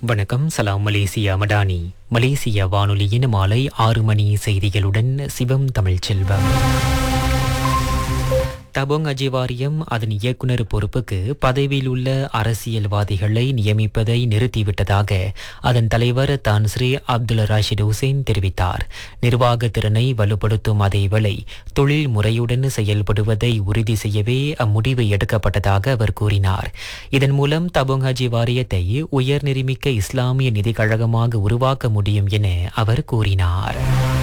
வணக்கம் சலாம் மலேசியா மடானி மலேசிய வானொலியின் மாலை ஆறு மணி செய்திகளுடன் சிவம் தமிழ்ச்செல்வம் தபோங் அஜிவாரியம் அதன் இயக்குனர் பொறுப்புக்கு பதவியில் உள்ள அரசியல்வாதிகளை நியமிப்பதை நிறுத்திவிட்டதாக அதன் தலைவர் தான் ஸ்ரீ அப்துல் ராஷித் ஹுசேன் தெரிவித்தார் நிர்வாக திறனை வலுப்படுத்தும் அதேவேளை தொழில் முறையுடன் செயல்படுவதை உறுதி செய்யவே அம்முடிவு எடுக்கப்பட்டதாக அவர் கூறினார் இதன் மூலம் தபோங் ஹஜி வாரியத்தை உயர் நிர்மிக்க இஸ்லாமிய நிதிக் கழகமாக உருவாக்க முடியும் என அவர் கூறினார்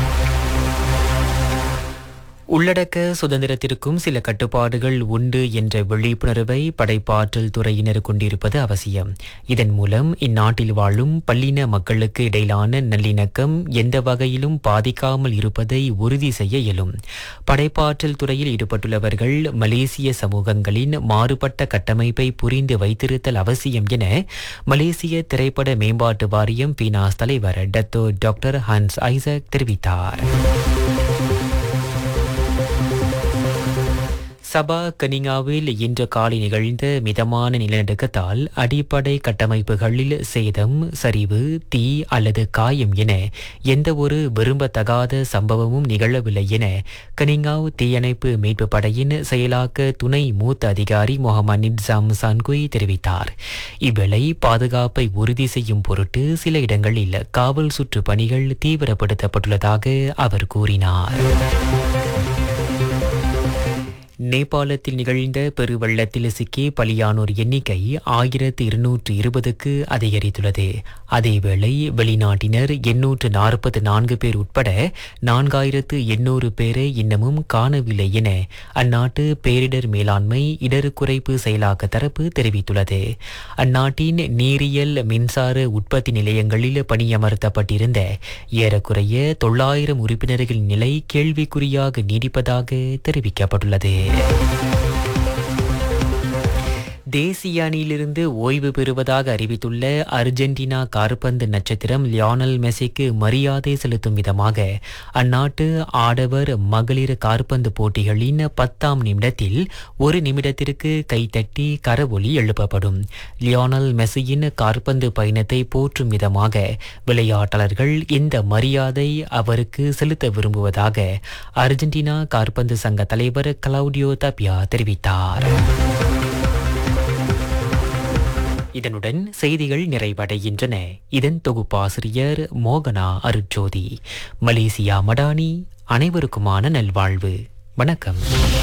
உள்ளடக்க சுதந்திரத்திற்கும் சில கட்டுப்பாடுகள் உண்டு என்ற விழிப்புணர்வை படைப்பாற்றல் துறையினர் கொண்டிருப்பது அவசியம் இதன் மூலம் இந்நாட்டில் வாழும் பல்லின மக்களுக்கு இடையிலான நல்லிணக்கம் எந்த வகையிலும் பாதிக்காமல் இருப்பதை உறுதி செய்ய இயலும் படைப்பாற்றல் துறையில் ஈடுபட்டுள்ளவர்கள் மலேசிய சமூகங்களின் மாறுபட்ட கட்டமைப்பை புரிந்து வைத்திருத்தல் அவசியம் என மலேசிய திரைப்பட மேம்பாட்டு வாரியம் பீனாஸ் தலைவர் டத்தோ டாக்டர் ஹன்ஸ் ஐசக் தெரிவித்தார் சபா கனிங்காவில் இன்று காலை நிகழ்ந்த மிதமான நிலநடுக்கத்தால் அடிப்படை கட்டமைப்புகளில் சேதம் சரிவு தீ அல்லது காயம் என எந்த ஒரு விரும்பத்தகாத சம்பவமும் நிகழவில்லை என கனிங்காவ் தீயணைப்பு மீட்பு படையின் செயலாக்க துணை மூத்த அதிகாரி முகமது நிட்சாம் சான்குய் தெரிவித்தார் இவ்வேளை பாதுகாப்பை உறுதி செய்யும் பொருட்டு சில இடங்களில் காவல் சுற்று பணிகள் தீவிரப்படுத்தப்பட்டுள்ளதாக அவர் கூறினார் நேபாளத்தில் நிகழ்ந்த பெருவெள்ளத்தில் சிக்கி பலியானோர் எண்ணிக்கை ஆயிரத்து இருநூற்று இருபதுக்கு அதிகரித்துள்ளது அதேவேளை வெளிநாட்டினர் எண்ணூற்று நாற்பத்தி நான்கு பேர் உட்பட நான்காயிரத்து எண்ணூறு பேரை இன்னமும் காணவில்லை என அந்நாட்டு பேரிடர் மேலாண்மை இடர் குறைப்பு செயலாக்க தரப்பு தெரிவித்துள்ளது அந்நாட்டின் நீரியல் மின்சார உற்பத்தி நிலையங்களில் பணியமர்த்தப்பட்டிருந்த ஏறக்குறைய தொள்ளாயிரம் உறுப்பினர்களின் நிலை கேள்விக்குறியாக நீடிப்பதாக தெரிவிக்கப்பட்டுள்ளது தேசிய அணியிலிருந்து ஓய்வு பெறுவதாக அறிவித்துள்ள அர்ஜென்டினா கார்பந்து நட்சத்திரம் லியோனல் மெஸ்ஸிக்கு மரியாதை செலுத்தும் விதமாக அந்நாட்டு ஆடவர் மகளிர் கார்பந்து போட்டிகளின் பத்தாம் நிமிடத்தில் ஒரு நிமிடத்திற்கு கைத்தட்டி கரவொலி எழுப்பப்படும் லியோனல் மெஸ்ஸியின் கார்பந்து பயணத்தை போற்றும் விதமாக விளையாட்டாளர்கள் இந்த மரியாதை அவருக்கு செலுத்த விரும்புவதாக அர்ஜென்டினா கார்பந்து சங்க தலைவர் கிளவுடியோ தபியா தெரிவித்தார் இதனுடன் செய்திகள் நிறைவடைகின்றன இதன் தொகுப்பாசிரியர் மோகனா அருட்ஜோதி மலேசியா மடானி அனைவருக்குமான நல்வாழ்வு வணக்கம்